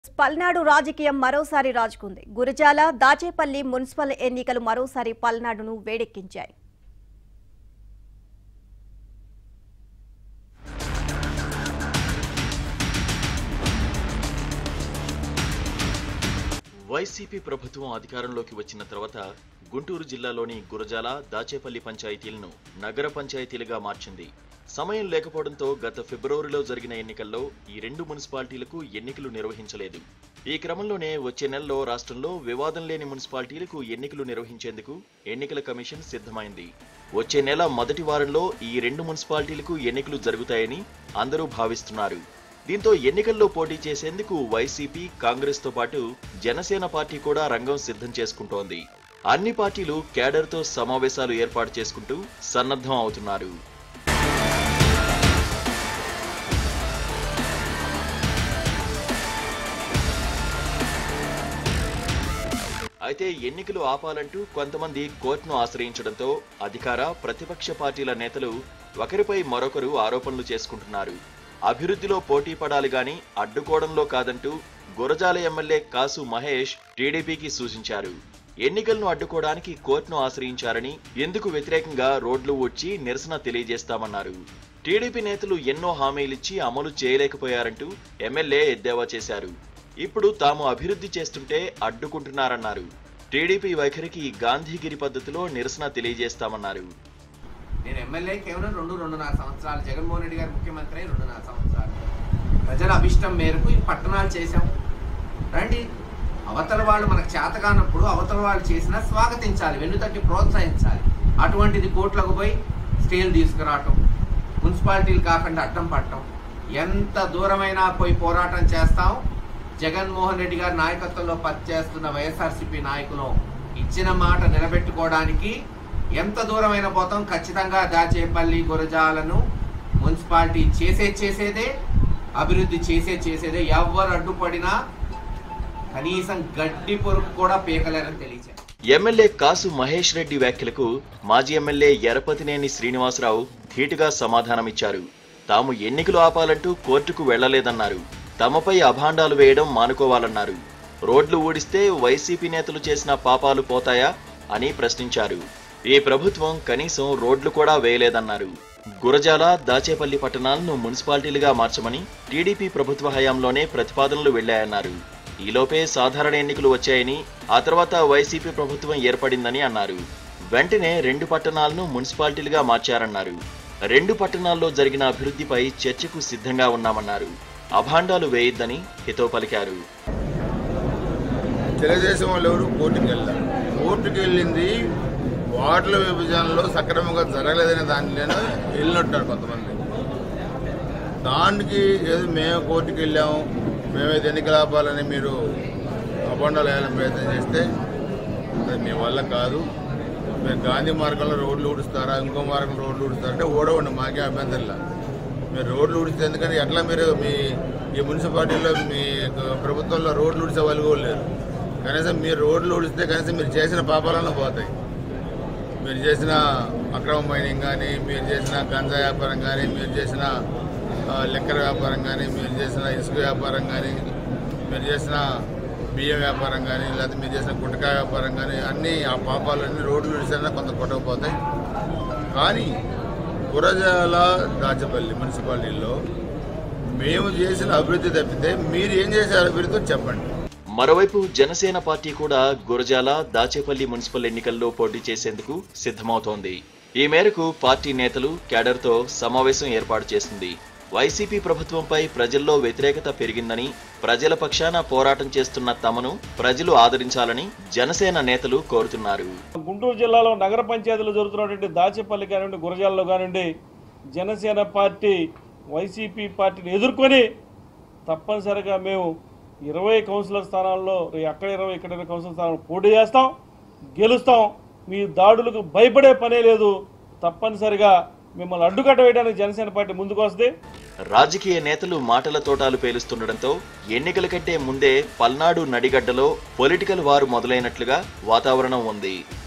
పల్నాడు రాజకీయం మరోసారి రాజుకుంది గురజాల దాచేపల్లి మున్సిపల్ ఎన్నికలు మరోసారి పల్నాడును వేడెక్కించాయి వైసీపీ ప్రభుత్వం అధికారంలోకి వచ్చిన తర్వాత గుంటూరు జిల్లాలోని గురజాల దాచేపల్లి పంచాయతీలను నగర పంచాయతీలుగా మార్చింది సమయం లేకపోవడంతో గత ఫిబ్రవరిలో జరిగిన ఎన్నికల్లో ఈ రెండు మున్సిపాలిటీలకు ఎన్నికలు నిర్వహించలేదు ఈ క్రమంలోనే వచ్చే నెలలో రాష్ట్రంలో వివాదం లేని మున్సిపాలిటీలకు ఎన్నికలు నిర్వహించేందుకు ఎన్నికల కమిషన్ సిద్ధమైంది వచ్చే నెల మొదటి వారంలో ఈ రెండు మున్సిపాలిటీలకు ఎన్నికలు జరుగుతాయని అందరూ భావిస్తున్నారు దీంతో ఎన్నికల్లో పోటీ చేసేందుకు వైసీపీ కాంగ్రెస్ తో పాటు జనసేన పార్టీ కూడా రంగం సిద్ధం చేసుకుంటోంది అన్ని పార్టీలు కేడర్తో సమావేశాలు ఏర్పాటు చేసుకుంటూ సన్నద్ధం అవుతున్నారు అయితే ఎన్నికలు ఆపాలంటూ కొంతమంది కోర్టును ఆశ్రయించడంతో అధికార ప్రతిపక్ష పార్టీల నేతలు ఒకరిపై మరొకరు ఆరోపణలు చేసుకుంటున్నారు అభివృద్ధిలో పోటీ పడాలి గాని అడ్డుకోవడంలో కాదంటూ గురజాల ఎమ్మెల్యే కాసు మహేష్ టీడీపీకి సూచించారు ఎన్నికలను అడ్డుకోవడానికి కోర్టును ఆశ్రయించారని ఎందుకు వ్యతిరేకంగా రోడ్లు ఊడ్చి నిరసన తెలియజేస్తామన్నారు టీడీపీ నేతలు ఎన్నో హామీలిచ్చి అమలు చేయలేకపోయారంటూ ఎమ్మెల్యే ఎద్దేవా చేశారు ఇప్పుడు తాము అభివృద్ధి చేస్తుంటే అడ్డుకుంటున్నారన్నారు టీడీపీ వైఖరికి గాంధీగిరి పద్ధతిలో నిరసన తెలియజేస్తామన్నారు నేను ఎమ్మెల్యే కేవలం రెండు రెండున్నర సంవత్సరాలు జగన్మోహన్ రెడ్డి గారు ముఖ్యమంత్రి అయి రెండున్నర సంవత్సరాలు ప్రజల అభిష్టం మేరకు ఈ పట్టణాలు చేశాం రండి అవతల వాళ్ళు మనకు చేతకానప్పుడు అవతల వాళ్ళు చేసినా స్వాగతించాలి వెన్నుతట్టి ప్రోత్సహించాలి అటువంటిది కోట్లకు పోయి స్టేలు తీసుకురావటం మున్సిపాలిటీలు కాకుండా అడ్డం పట్టడం ఎంత దూరమైనా పోయి పోరాటం చేస్తాం జగన్మోహన్ రెడ్డి గారి నాయకత్వంలో పనిచేస్తున్న వైఎస్ఆర్సీపీ నాయకులు ఇచ్చిన మాట నిలబెట్టుకోవడానికి ఎంత దూరమైన పోతాం ఖచ్చితంగా దాచేపల్లి గురజాలను మున్సిపాలిటీ చేసే చేసేదే అభివృద్ధి చేసే చేసేదే ఎవరు అడ్డుపడినా కనీసం గడ్డి పొరుగు కూడా పీకలేరని తెలియజేయాలి ఎమ్మెల్యే కాసు మహేష్ రెడ్డి వ్యాఖ్యలకు మాజీ ఎమ్మెల్యే ఎరపతినేని శ్రీనివాసరావు ధీటుగా సమాధానమిచ్చారు తాము ఎన్నికలు ఆపాలంటూ కోర్టుకు వెళ్లలేదన్నారు తమపై అభాండాలు వేయడం మానుకోవాలన్నారు రోడ్లు ఊడిస్తే వైసీపీ నేతలు చేసిన పాపాలు పోతాయా అని ప్రశ్నించారు ఈ ప్రభుత్వం కనీసం రోడ్లు కూడా వేయలేదన్నారు గురజాల దాచేపల్లి పట్టణాలను మున్సిపాలిటీలుగా మార్చమని టీడీపీ ప్రభుత్వ హయాంలోనే ప్రతిపాదనలు వెళ్లాయన్నారు ఈలోపే సాధారణ ఎన్నికలు వచ్చాయని ఆ తర్వాత వైసీపీ ప్రభుత్వం ఏర్పడిందని అన్నారు వెంటనే రెండు పట్టణాలను మున్సిపాలిటీలుగా మార్చారన్నారు రెండు పట్టణాల్లో జరిగిన అభివృద్ధిపై చర్చకు సిద్ధంగా ఉన్నామన్నారు అభాండాలు వేయొద్దని హితో పలికారు తెలుగుదేశం వాళ్ళు ఎవరు కోర్టుకి వెళ్ళారు కోర్టుకి వెళ్ళింది వార్డుల విభజనలో సక్రమంగా జరగలేదనే దాంట్లోనే వెళ్ళినట్టున్నారు కొంతమంది దానికి ఏదో మేము కోర్టుకి వెళ్ళాము మేమేది ఎన్నికలు ఆపాలని మీరు అబండాలు వేయాలని ప్రయత్నం చేస్తే అది మీ వల్ల కాదు మీరు గాంధీ మార్గంలో రోడ్లు ఊడుస్తారా ఇంకో మార్గంలో రోడ్లు ఊడుస్తారా అంటే ఓడవండి మాకే అభ్యంతరంలా మీరు రోడ్లు ఊడిస్తే ఎందుకంటే ఎట్లా మీరు మీ ఈ మున్సిపాలిటీలో మీ ప్రభుత్వంలో రోడ్లు ఊడిసే వాళ్ళు కూడా లేరు కనీసం మీరు రోడ్లు ఊడిస్తే కనీసం మీరు చేసిన పాపాలన్నా పోతాయి మీరు చేసిన అక్రమ మైనింగ్ కానీ మీరు చేసిన గంజా వ్యాపారం కానీ మీరు చేసిన ఆ, లిక్కర్ వ్యాపారం కానీ మీరు చేసిన ఇసుక వ్యాపారం కానీ మీరు చేసిన బియ్యం వ్యాపారం కానీ లేకపోతే మీరు చేసిన గుట్టకాయ వ్యాపారం కానీ అన్నీ ఆ పాపాలన్నీ రోడ్లు విడిసినా కొంత కొట్టకపోతాయి కానీ గురజాల దాచపల్లి మున్సిపాలిటీలో మేము చేసిన అభివృద్ధి తప్పితే మీరు ఏం చేశారు అభివృద్ధి చెప్పండి మరోవైపు జనసేన పార్టీ కూడా గురజాల దాచేపల్లి మున్సిపల్ ఎన్నికల్లో పోటీ చేసేందుకు సిద్ధమవుతోంది ఈ మేరకు పార్టీ నేతలు కేడర్తో సమావేశం ఏర్పాటు చేసింది వైసీపీ ప్రభుత్వంపై ప్రజల్లో వ్యతిరేకత పెరిగిందని ప్రజల పక్షాన పోరాటం చేస్తున్న తమను ప్రజలు ఆదరించాలని జనసేన నేతలు కోరుతున్నారు గుంటూరు జిల్లాలో నగర పంచాయతీలో జరుగుతున్నటువంటి దాచేపల్లి కానివ్వండి గురజాలలో కానివ్వండి జనసేన పార్టీ వైసీపీ పార్టీని ఎదుర్కొని తప్పనిసరిగా మేము ఇరవై కౌన్సిలర్ స్థానాల్లో అక్కడ ఇరవై ఇక్కడ ఇరవై కౌన్సిలర్ స్థానాల్లో పోటీ చేస్తాం గెలుస్తాం మీ దాడులకు భయపడే పనే లేదు తప్పనిసరిగా మిమ్మల్ని అడ్డుకట్ట వేయడానికి జనసేన పార్టీ ముందుకు వస్తుంది రాజకీయ నేతలు మాటల తోటాలు పేలుస్తుండటంతో ఎన్నికల కంటే ముందే పల్నాడు నడిగడ్డలో పొలిటికల్ వారు మొదలైనట్లుగా వాతావరణం ఉంది